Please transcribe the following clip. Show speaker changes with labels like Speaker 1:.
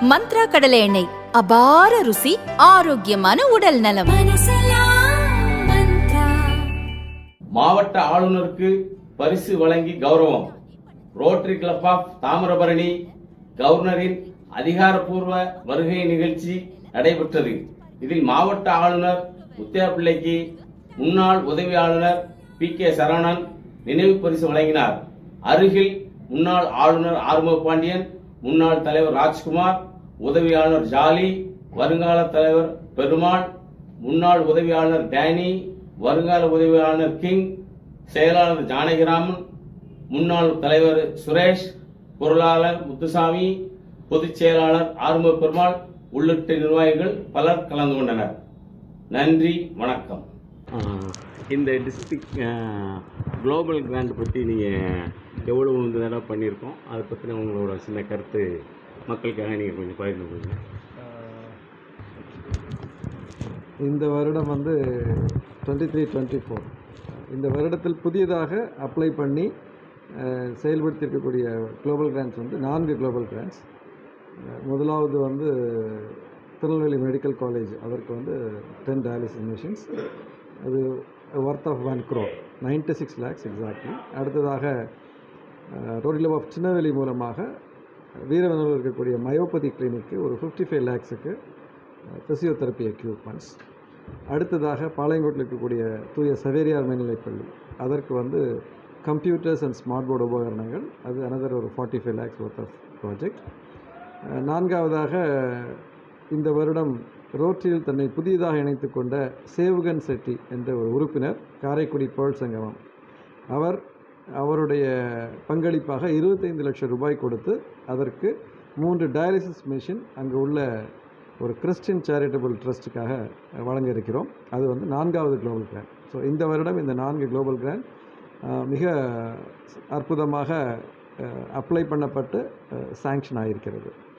Speaker 1: மந்த்ரா கடலை எண்ணெய் அபார ருசி ஆரோக்கியமான உடல் நலம்
Speaker 2: மாவட்ட ஆளுநருக்கு பரிசு வழங்கி கௌரவம் ரோட்டரி கிளப் ஆஃப் தாமிரபரணி கவர்னரின் அதிகாரப்பூர்வ வருகை நிகழ்ச்சி நடைபெற்றது இதில் மாவட்ட ஆளுநர் முத்தியா பிள்ளைக்கு முன்னாள் உதவி ஆளுநர் பி கே சரவணன் நினைவு பரிசு வழங்கினார் அருகில் முன்னாள் ஆளுநர் ஆறுமுக பாண்டியன் முன்னாள் தலைவர் ராஜ்குமார் உதவி ஆளுநர் ஜாலி வருங்கால தலைவர் பெருமாள் முன்னாள் உதவி ஆளுநர் டேனி வருங்கால உதவி ஆளுநர் கிங் செயலாளர் ஜானகிராமன் முன்னாள் தலைவர் சுரேஷ் பொருளாளர் முத்துசாமி பொதுச் செயலாளர் ஆறுமுக பெருமாள் உள்ளிட்ட நிர்வாகிகள் பலர் கலந்து கொண்டனர் நன்றி வணக்கம்
Speaker 3: இந்த டிஸ்ட்ரிக்ட் குளோபல் கிராண்ட் பற்றி நீங்கள் எவ்வளோ இந்த தடவை பண்ணியிருக்கோம் அதை பற்றின உங்களோட சின்ன கருத்து மக்களுக்காக நீங்கள் கொஞ்சம் பகிர்ந்து கொள்ளுங்க
Speaker 4: இந்த வருடம் வந்து டுவெண்ட்டி த்ரீ டுவெண்ட்டி ஃபோர் இந்த வருடத்தில் புதியதாக அப்ளை பண்ணி அஹ், செயல்படுத்தியிருக்கக்கூடிய குளோபல் கிராண்ட்ஸ் வந்து நான்கு குளோபல் கிராண்ட்ஸ் முதலாவது வந்து திருநெல்வேலி மெடிக்கல் காலேஜ் அதற்கு வந்து டென் டயாலிசிஸ் மிஷின்ஸ் அது worth of one crore ninety six lakhs exactly அடுத்ததாக ரோடில் ஆஃப் சின்னவெளி மூலமாக வீரவனூரில் இருக்கக்கூடிய மயோபதி கிளினிக்கு ஒரு ஃபிஃப்டி ஃபைவ் லேக்ஸுக்கு ஃபிசியோதெரப்பி எக்யூப்மெண்ட்ஸ் அடுத்ததாக பாளையங்கோட்டில் இருக்கக்கூடிய தூய சவேரியார் மேல்நிலைப்பள்ளி அதற்கு வந்து கம்ப்யூட்டர்ஸ் அண்ட் ஸ்மார்ட் போர்டு உபகரணங்கள் அது அனதர் ஒரு forty five lakhs worth of project நான்காவதாக இந்த வருடம் ரோட்டரியில் தன்னை புதியதாக இணைத்து கொண்ட சேவுகன் செட்டி என்ற ஒரு உறுப்பினர் காரைக்குடி பேர்ல் சங்கமம் அவர் அவருடைய பங்களிப்பாக இருபத்தைந்து லட்சம் ரூபாய் கொடுத்து அதற்கு மூன்று டயாலிசிஸ் மிஷின் அங்கு உள்ள ஒரு கிறிஸ்டியன் சேரிட்டபிள் ட்ரஸ்ட்டுக்காக வழங்க இருக்கிறோம் அது வந்து நான்காவது குளோபல் கிராண்ட் ஸோ இந்த வருடம் இந்த நான்கு குளோபல் கிராண்ட் மிக அற்புதமாக அப்ளை பண்ணப்பட்டு சாங்ஷன் ஆகியிருக்கிறது